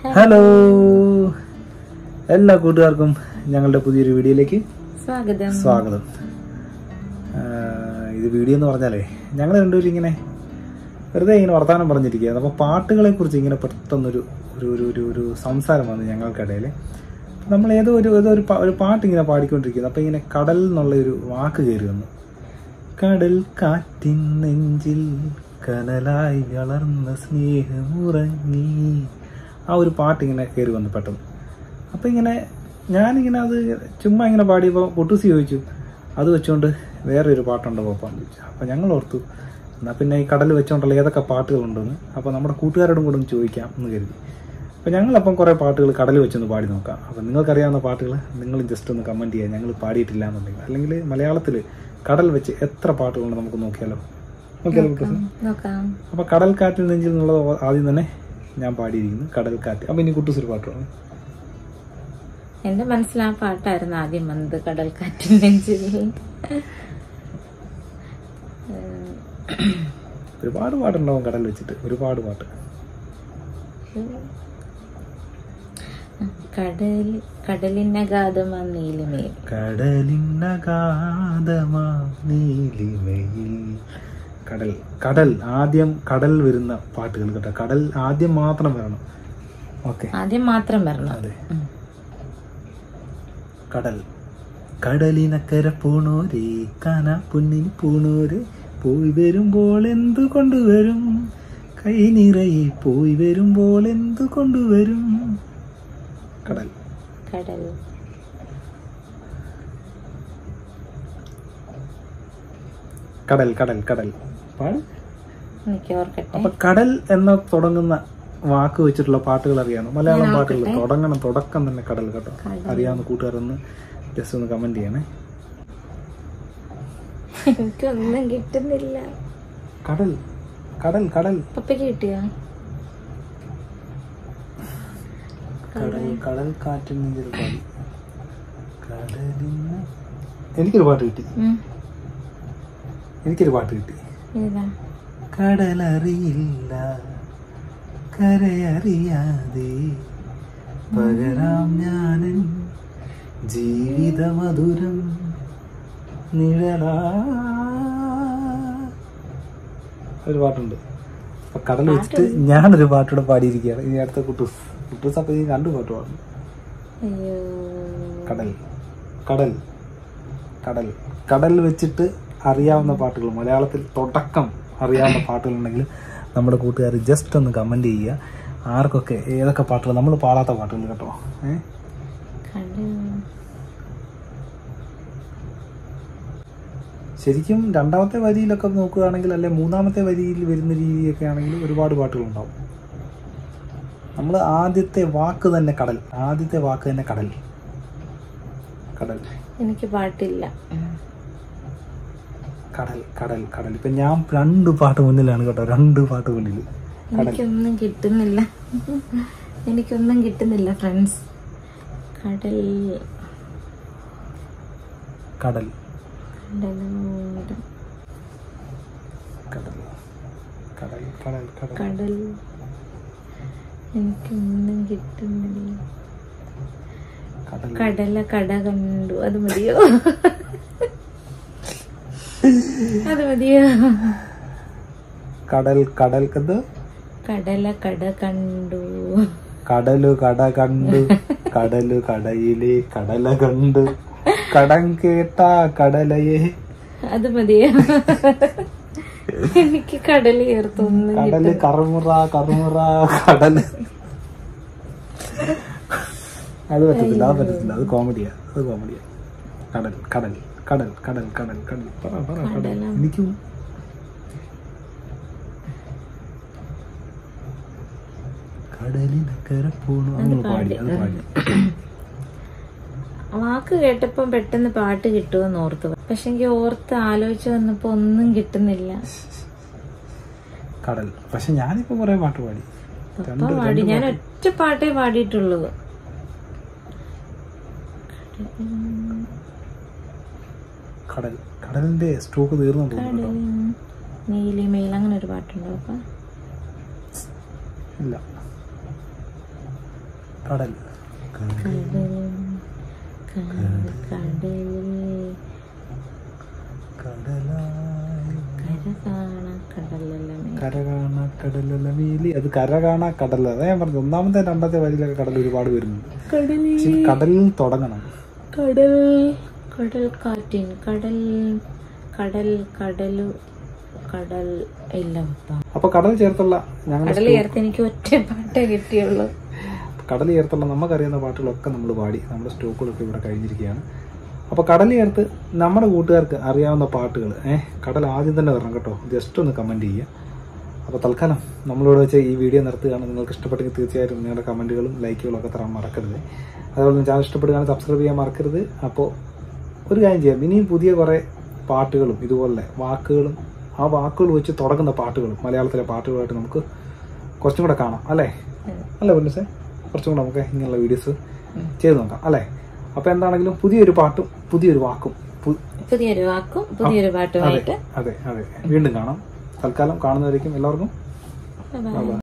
Hello എല്ലാ കൂട്ടുകാർക്കും ഞങ്ങളുടെ പുതിയൊരു വീഡിയോയിലേക്ക് സ്വാഗതം സ്വാഗതം ആഹ് ഇത് വീഡിയോ എന്ന് പറഞ്ഞാലേ ഞങ്ങൾ രണ്ടുപേരും ഇങ്ങനെ വെറുതെ ഇങ്ങനെ വർത്തമാനം പറഞ്ഞിരിക്കുകയാണ് അപ്പോൾ പാട്ടുകളെ കുറിച്ച് ഇങ്ങനെ പെട്ടെന്നൊരു ഒരു ഒരു ഒരു ഒരു സംസാരം വന്നു ഞങ്ങൾക്കിടയിൽ നമ്മൾ ഏതോ ഒരു ഏതോ ഒരു പാ- ഒരു പാട്ട് ഇങ്ങനെ പാടിക്കൊണ്ടിരിക്കുന്നു അപ്പോൾ ഇങ്ങനെ കടൽ എന്നുള്ള ഒരു വാക്ക് കയറി വന്നു കടൽ കാറ്റിൻ നെഞ്ചിൽ കനലായി വളർന്ന സ്നേഹമുറങ്ങി ആ ഒരു പാട്ട് ഇങ്ങനെ കയറി വന്നു പെട്ടെന്ന് അപ്പം ഇങ്ങനെ ഞാനിങ്ങനെ അത് ചുമ്മാ ഇങ്ങനെ പാടിയപ്പോൾ പൊട്ടൂസി ചോദിച്ചു അത് വെച്ചുകൊണ്ട് വേറെ ഒരു പാട്ടുണ്ടോ പോപ്പാന്ന് ചോദിച്ചു അപ്പം ഞങ്ങൾ ഓർത്തു എന്നാൽ പിന്നെ ഈ കടൽ വെച്ചുകൊണ്ടുള്ള ഏതൊക്കെ പാട്ടുകളുണ്ടെന്ന് അപ്പോൾ നമ്മുടെ കൂട്ടുകാരോടും കൂടെ ഒന്ന് ചോദിക്കാം എന്ന് കരുതി അപ്പോൾ ഞങ്ങളപ്പം കുറേ പാട്ടുകൾ കടൽ വെച്ചൊന്ന് പാടി നോക്കാം അപ്പം നിങ്ങൾക്കറിയാവുന്ന പാട്ടുകൾ നിങ്ങൾ ജസ്റ്റ് ഒന്ന് കമൻറ്റ് ചെയ്യുക ഞങ്ങൾ പാടിയിട്ടില്ല എന്നുണ്ടെങ്കിൽ അല്ലെങ്കിൽ മലയാളത്തിൽ കടൽ വെച്ച് എത്ര പാട്ടുകളുണ്ട് നമുക്ക് നോക്കിയാലോ നോക്കിയാലോ പൊട്ടൂസി നോക്കാം അപ്പോൾ കടൽ കാറ്റിൽ നെഞ്ചിൽ എന്നുള്ളത് ആദ്യം തന്നെ ഞാൻ പാടിയിരിക്കുന്നു കടൽ കാറ്റ് അപ്പം ഇനി കുട്ടൂസ് ഒരു പാട്ട് പാടും എന്റെ മനസ്സിൽ ആ പാട്ടായിരുന്നു ആദ്യം വന്നത് കടൽക്കാറ്റിൻ നെഞ്ചിൽ ഒരുപാട് പാട്ടുണ്ടാവും കടൽ വെച്ചിട്ട് ഒരുപാട് പാട്ട് കടൽ കടലിനഗാധമാ നീലിമേൽ കടലിനഗാധമാ നീലിമയിൽ കടൽ കടൽ ആദ്യം കടൽ വരുന്ന പാട്ടുകൾ കേട്ടോ കടൽ ആദ്യം മാത്രം വരണം ഓക്കെ ആദ്യം മാത്രം വരണം അതെ ഉം. കടൽ കടലിനക്കര പൂണൂര് കന പുണ്ണിന് പൂണൂര് പോയി വരുമ്പോൾ എന്തു കൊണ്ടുവരും കൈ നിറയെ പോയി വരുമ്പോൾ എന്തു കൊണ്ടുവരും കടൽ കടൽ കടൽ കടൽ കടൽ പാട് എനിക്ക് ഓർക്കട്ടെ അപ്പൊ കടൽ എന്ന തുടങ്ങുന്ന വാക്ക് വെച്ചിട്ടുള്ള പാട്ടുകൾ അറിയാമോ മലയാളം പാട്ടുകൾ തുടങ്ങണം തുടക്കം തന്നെ കടൽ കേട്ടോ അറിയാവുന്ന കൂട്ടുകാരൊന്ന് ജസ്റ്റ് ഒന്ന് കമന്റ് ചെയ്യണേ എനിക്കൊന്നും കിട്ടുന്നില്ല കടൽ കടൽ കടൽ പപ്പയ്ക്ക് കിട്ടിയോ കടൽ കടൽ കാറ്റിൽ നെഞ്ചിൽ പാടി കടലിന് എനിക്കൊരു പാട്ട് കിട്ടി ഉം. എനിക്കൊരു പാട്ട് കിട്ടി ഏതാ കടലറിയില്ല കരയറിയാതെ പകരാം ഞാനൻ ജീവിത മധുരം നിഴലാ ഒരു പാട്ടുണ്ട് അപ്പൊ കടൽ വെച്ചിട്ട് ഞാനൊരു പാട്ടൂടെ പാടിയിരിക്കുകയാണ് ഇനി അടുത്ത കുട്ടൂസ് കുട്ടൂസ് അപ്പൊ ഈ രണ്ട് പാട്ട് പാടുന്നു അയ്യോ കടൽ കടൽ കടൽ കടൽ വെച്ചിട്ട് അറിയാവുന്ന പാട്ടുകൾ മലയാളത്തിൽ തുടക്കം അറിയാവുന്ന പാട്ടുകളുണ്ടെങ്കിൽ നമ്മുടെ കൂട്ടുകാർ ജസ്റ്റ് ഒന്ന് കമൻറ്റ് ചെയ്യുക ആർക്കൊക്കെ ഏതൊക്കെ പാട്ടുകൾ നമ്മൾ പാടാത്ത പാട്ടുകൾ കേട്ടോ ഏ കടൽ ശരിക്കും രണ്ടാമത്തെ വരിയിലൊക്കെ നോക്കുകയാണെങ്കിൽ അല്ലെ മൂന്നാമത്തെ വരിയിൽ വരുന്ന രീതിയൊക്കെ ആണെങ്കിൽ ഒരുപാട് പാട്ടുകളുണ്ടാവും നമ്മൾ ആദ്യത്തെ വാക്ക് തന്നെ കടൽ ആദ്യത്തെ വാക്ക് തന്നെ കടൽ കടൽ എനിക്ക് പാട്ടില്ല ഉം. കടൽ കടൽ കടൽ ഇപ്പൊ ഞാൻ രണ്ട് പാട്ട് മുന്നിലാണ് കേട്ടോ രണ്ട് പാട്ട് മുന്നിൽ എനിക്കൊന്നും കിട്ടുന്നില്ല എനിക്കൊന്നും കിട്ടുന്നില്ല ഫ്രണ്ട്സ് കടൽ കടൽ കടലോരം കടൽ കടൽ കടൽ കടൽ കടൽ എനിക്കൊന്നും കിട്ടുന്നില്ല കടൽ കടല കട കണ്ടു അത് മതിയോ അത് മതിയോ കടൽ കടൽ കത് കടല കട കണ്ടു കടലു കട കണ്ടു കടലു കടയിലെ കടല കണ്ടു കടം കേട്ട കടലയെ അത് മതിയോ എനിക്ക് കടൽ ചേർത്തൊന്നും കടല് കറുമുറ കറുമുറ കടല് അത് പറ്റത്തില്ല അത് പറ്റത്തില്ല അത് കോമഡിയാ അത് കോമഡിയാ കടൽ കടൽ കടൽ കടൽ കടൽ കടൽ പറ പറ കടൽ എനിക്കും കടലിനക്കര പോണു നമ്മൾ പാടി അത് പാടി വാക്ക് കേട്ടപ്പം പെട്ടെന്ന് പാട്ട് കിട്ടുമെന്ന് ഓർത്തു പക്ഷെ എനിക്ക് ഓർത്ത് ആലോചിച്ച് വന്നപ്പോ ഒന്നും കിട്ടുന്നില്ല കടൽ പക്ഷെ ഞാനിപ്പോ കുറെ പാട്ട് പാടി പപ്പ പാടി ഞാൻ ഒറ്റ പാട്ടേ പാടിയിട്ടുള്ളൂ കടൽ കടലിന്റെ സ്ട്രോക്ക് തീർന്നു തോന്നുന്നു കേട്ടോ നീലിമയിൽ അങ്ങനെ ഒരു പാട്ടുണ്ടോ അപ്പ ഇല്ല കടൽ കടലും കട- കടലിൽ കടലായി കര കാണാ കടലല്ലേ കര കാണ കടലല്ല മീലി അത് കര കാണ കടല അതാ ഞാൻ പറഞ്ഞു ഒന്നാമത്തെ രണ്ടാമത്തെ വരിയിലൊക്കെ കടൽ ഒരുപാട് വരുന്നുണ്ട് കടലിൽ പക്ഷെ കടലിൽ തുടങ്ങണം കടൽ കടൽ കാറ്റിൻ കടൽ കടൽ കടലു കടൽ ഇല്ല പപ്പ അപ്പൊ കടൽ ചേർത്തുള്ള ഞങ്ങളുടെ കടൽ ചേർത്ത് എനിക്ക് ഒറ്റ പാട്ടേ കിട്ടിയുള്ളൂ കടൽ ചേർത്തുള്ള നമുക്കറിയുന്ന പാട്ടുകളൊക്കെ നമ്മൾ പാടി നമ്മുടെ സ്റ്റോക്കുകളൊക്കെ ഇവിടെ കഴിഞ്ഞിരിക്കുകയാണ് അപ്പോൾ കടൽ ചേർത്ത് നമ്മുടെ കൂട്ടുകാർക്ക് അറിയാവുന്ന പാട്ടുകൾ ഏഹ് കടൽ ആദ്യം തന്നെ വരണം കേട്ടോ ജസ്റ്റ് ഒന്ന് കമൻറ്റ് ചെയ്യുക അപ്പോൾ തൽക്കാലം നമ്മളിവിടെ വെച്ച് ഈ വീഡിയോ നിർത്തുകയാണ് നിങ്ങൾക്ക് ഇഷ്ടപ്പെട്ടെങ്കിൽ തീർച്ചയായിട്ടും നിങ്ങളുടെ കമൻറ്റുകളും ലൈക്കുകളും ഒക്കെ തരാൻ മറക്കരുത് അതുപോലെ തന്നെ ചാനൽ ഇഷ്ടപ്പെടുകയാണെങ്കിൽ സബ്സ്ക്രൈബ് ചെയ്യാൻ മറക്കരുത് അപ്പോൾ ഒരു കാര്യം ചെയ്യാം ഇനിയും പുതിയ കുറേ പാട്ടുകളും ഇതുപോലെ വാക്കുകളും ആ വാക്കുകൾ വെച്ച് തുടങ്ങുന്ന പാട്ടുകളും മലയാളത്തിലെ പാട്ടുകളായിട്ട് നമുക്ക് കുറച്ചും കൂടെ കാണാം അല്ലേ അല്ല പൊന്നസേ കുറച്ചും കൂടെ നമുക്ക് ഇങ്ങനെയുള്ള വീഡിയോസ് ചെയ്ത് നോക്കാം അല്ലേ അപ്പോൾ എന്താണെങ്കിലും പുതിയൊരു പാട്ടും പുതിയൊരു വാക്കും പു- പുതിയൊരു വാക്കും പുതിയൊരു പാട്ടുമായിട്ട് അതെ അതെ വീണ്ടും കാണാം തൽക്കാലം കാണുന്നവരേക്കും എല്ലാവർക്കും Bye bye. ബൈ